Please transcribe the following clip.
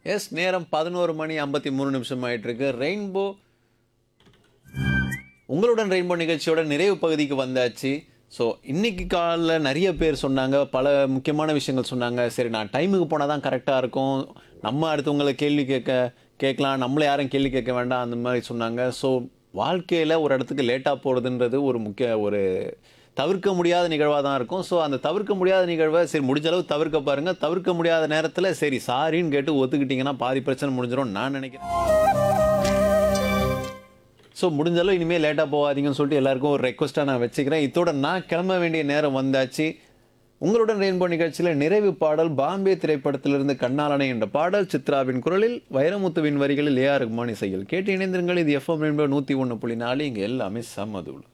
S நேரம் பதினோரு மணி ஐம்பத்தி மூணு நிமிஷம் ஆயிட்டு இருக்கு ரெயின்போ உங்களுடன் ரெயின்போ நிகழ்ச்சியோட நிறைவு பகுதிக்கு வந்தாச்சு ஸோ இன்னைக்கு காலில் நிறைய பேர் சொன்னாங்க பல முக்கியமான விஷயங்கள் சொன்னாங்க சரி நான் டைமுக்கு போனால் தான் கரெக்டாக இருக்கும் நம்ம அடுத்தவங்களை கேள்வி கேட்க கேட்கலாம் நம்மளை யாரும் கேள்வி கேட்க வேண்டாம் அந்த மாதிரி சொன்னாங்க ஸோ வாழ்க்கையில் ஒரு இடத்துக்கு லேட்டாக போகிறதுன்றது ஒரு முக்கிய ஒரு தவிர்க்க முடியாத நிகழ்வாக தான் இருக்கும் ஸோ அந்த தவிர்க்க முடியாத நிகழ்வை சரி முடிஞ்ச அளவு தவிர்க்க பாருங்கள் தவிர்க்க முடியாத நேரத்தில் சரி சாரின்னு கேட்டு ஒத்துக்கிட்டிங்கன்னா பாதி பிரச்சனை முடிஞ்சிடும் நான் நினைக்கிறேன் ஸோ முடிஞ்சளவு இனிமேல் லேட்டாக போகாதீங்கன்னு சொல்லிட்டு எல்லாருக்கும் ஒரு ரெக்வஸ்ட்டாக நான் வச்சுக்கிறேன் இதோட நான் கிளம்ப வேண்டிய நேரம் வந்தாச்சு உங்களுடன் ரெயின்போ நிகழ்ச்சியில் நிறைவு பாடல் பாம்பே திரைப்படத்திலிருந்து கண்ணாலனை என்ற பாடல் சித்ராவின் குரலில் வைரமுத்துவின் வரிகளில் ஏஆர் ரஹ்மான் இசையில் கேட்டு இணைந்திருங்கள் இது எஃப்எம் ரெயின்போ நூற்றி ஒன்று புள்ளி நாலு இங்கே எல்லாமே சம்மதுள்ள